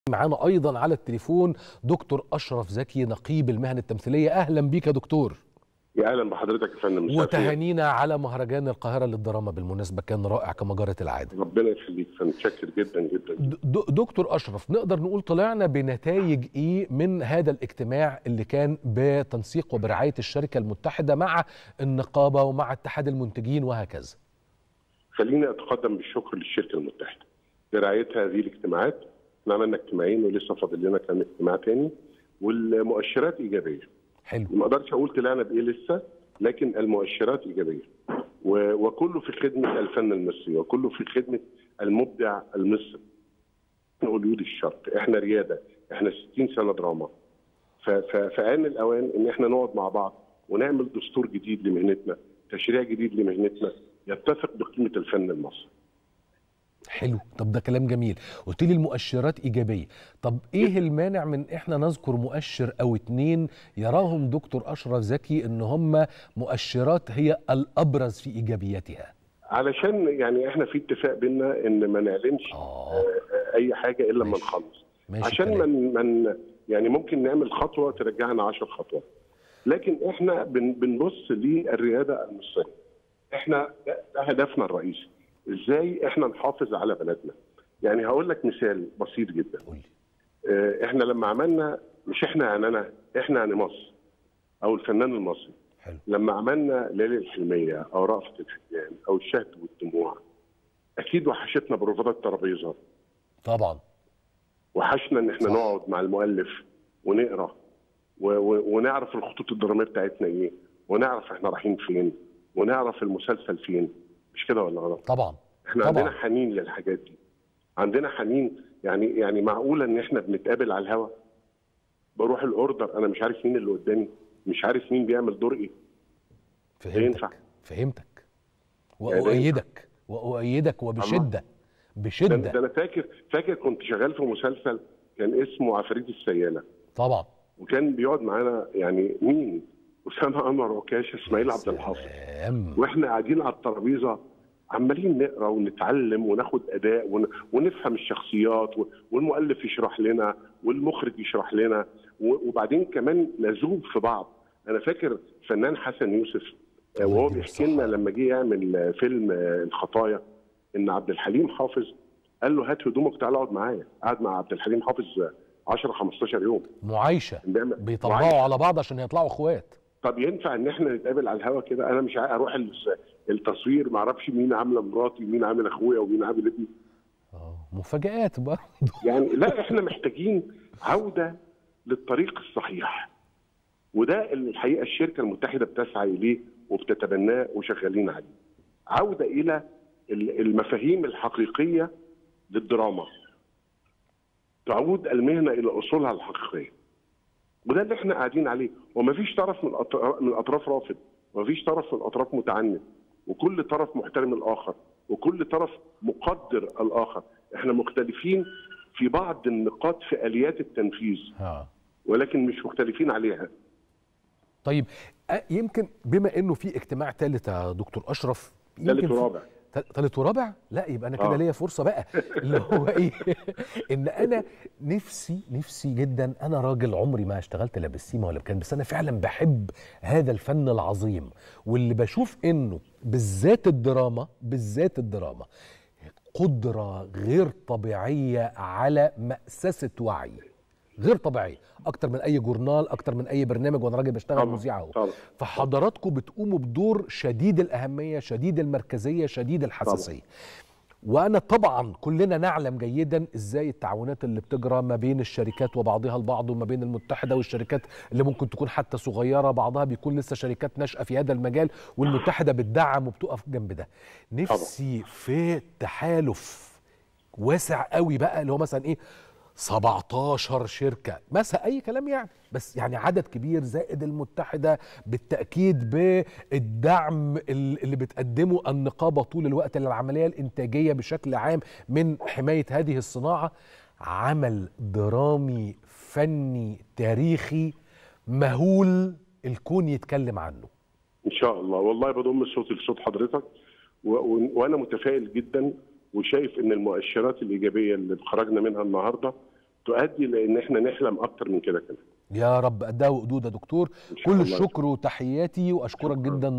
معانا ايضا على التليفون دكتور اشرف زكي نقيب المهن التمثيليه اهلا بيك يا دكتور يا اهلا بحضرتك يا فندم مساء الخير. وتهانينا على مهرجان القاهره للدراما بالمناسبه كان رائع كما جرت العاده ربنا يخليك فندم متشكر جدا جدا د- د- دكتور اشرف نقدر نقول طلعنا بنتائج ايه من هذا الاجتماع اللي كان بتنسيق وبرعايه الشركه المتحده مع النقابه ومع اتحاد المنتجين وهكذا خليني اتقدم بالشكر للشركه المتحده برعايتها هذه الاجتماعات احنا عملنا اجتماعين ولسه فاضل لنا كمان اجتماع تاني والمؤشرات ايجابيه حلو ما اقدرش اقول طلعنا بايه لسه لكن المؤشرات ايجابيه و- وكله في خدمه الفن المصري وكله في خدمه المبدع المصري احنا قلود الشرق احنا رياده احنا 60 سنه دراما ف- ف- فآن الاوان ان احنا نقعد مع بعض ونعمل دستور جديد لمهنتنا تشريع جديد لمهنتنا يتفق بقيمه الفن المصري حلو طب ده كلام جميل قلت لي المؤشرات ايجابيه طب ايه المانع من احنا نذكر مؤشر او اتنين يراهم دكتور اشرف زكي ان هم مؤشرات هي الابرز في ايجابيتها علشان يعني احنا في اتفاق بينا ان ما نعلنش اه آه، اي حاجه الا لما ماشي. نخلص ماشي عشان الكلام. من من يعني ممكن نعمل خطوه ترجعنا 10 خطوات لكن احنا بن بنبص للرياده المصريه احنا ده ده هدفنا الرئيسي ازاي احنا نحافظ على بلدنا يعني هقول لك مثال بسيط جدا قول لي آه، احنا لما عملنا مش احنا يعني انا احنا يعني مصر او الفنان المصري حلو لما عملنا ليالي الحلميه او رأفت الفتيان او الشهد والدموع اكيد وحشتنا بروفات الترابيزه طبعا وحشنا ان احنا صح. نقعد مع المؤلف ونقرا و- و- ونعرف الخطوط الدراميه بتاعتنا ايه ونعرف احنا رايحين فين ونعرف المسلسل فين مش كده ولا غلط طبعا احنا طبعا. عندنا حنين للحاجات دي عندنا حنين يعني يعني معقوله ان احنا بنتقابل على الهوا بروح الاوردر انا مش عارف مين اللي قدامي مش عارف مين بيعمل دور ايه ينفع. فهمتك فهمتك يعني واؤيدك واؤيدك وبشده ده, ده بشده انا فاكر فاكر كنت شغال في مسلسل كان اسمه عفاريت السياله طبعا وكان بيقعد معانا يعني مين اسامه انور وكاش اسماعيل عبد الحافظ سلام واحنا قاعدين على الترابيزه عمالين نقرا ونتعلم وناخد اداء ون... ونفهم الشخصيات و... والمؤلف يشرح لنا والمخرج يشرح لنا و... وبعدين كمان نذوب في بعض انا فاكر فنان حسن يوسف آه، الله وهو يديله بيحكي لنا الصحة. لما جه يعمل آه، فيلم آه، الخطايا ان عبد الحليم حافظ قال له هات هدومك تعالى اقعد معايا قعد مع عبد الحليم حافظ آه، 10 15 يوم معايشه بيعمل- بيطبقوا على بعض عشان يطلعوا اخوات طب ينفع ان احنا نتقابل على الهوا كده انا مش عارف اروح ال- التصوير ما اعرفش مين عامله مراتي ومين عامل اخويا ومين عامل ابني اه مفاجآت برضه يعني لا احنا محتاجين عوده للطريق الصحيح وده اللي الحقيقه الشركه المتحده بتسعى اليه وبتتبناه وشغالين عليه عوده الى ال- المفاهيم الحقيقيه للدراما تعود المهنه الى اصولها الحقيقيه وده اللي احنا قاعدين عليه ومفيش طرف من الأطراف- من الاطراف رافض ومفيش طرف من الاطراف متعنت وكل طرف محترم الاخر وكل طرف مقدر الاخر احنا مختلفين في بعض النقاط في اليات التنفيذ ها ولكن مش مختلفين عليها طيب أ- يمكن بما انه في اجتماع ثالث يا دكتور اشرف يمكن ثالث في- ورابع تل- تالت ورابع لا يبقى انا كده آه. ليا فرصه بقى اللي هو ايه ان انا نفسي نفسي جدا انا راجل عمري ما اشتغلت لا بالسيما ولا بكان بس انا فعلا بحب هذا الفن العظيم واللي بشوف انه بالذات الدراما بالذات الدراما قدره غير طبيعيه على مأسسه وعي غير طبيعيه اكتر من اي جورنال اكتر من اي برنامج وانا راجل بشتغل طبعا مذيع اهو طبعا فحضراتكم بتقوموا بدور شديد الأهمية شديد المركزية شديد الحساسية وأنا طبعا كلنا نعلم جيدا إزاي التعاونات اللي بتجرى ما بين الشركات وبعضها البعض وما بين المتحدة والشركات اللي ممكن تكون حتى صغيرة بعضها بيكون لسه شركات ناشئة في هذا المجال والمتحدة بتدعم وبتقف جنب ده نفسي في تحالف واسع قوي بقى اللي هو مثلا ايه 17 شركة مثلا أي كلام يعني بس يعني عدد كبير زائد المتحدة بالتأكيد بالدعم ال- اللي بتقدمه النقابة طول الوقت للعملية الإنتاجية بشكل عام من حماية هذه الصناعة عمل درامي فني تاريخي مهول الكون يتكلم عنه ان شاء الله والله بضم صوتي لصوت حضرتك و... و... وانا متفائل جدا وشايف ان المؤشرات الايجابيه اللي خرجنا منها النهارده تؤدي لان احنا نحلم اكتر من كده كمان يا رب قدها وقدود يا دكتور إن شاء كل الله. الشكر وتحياتي واشكرك شكراً. جدا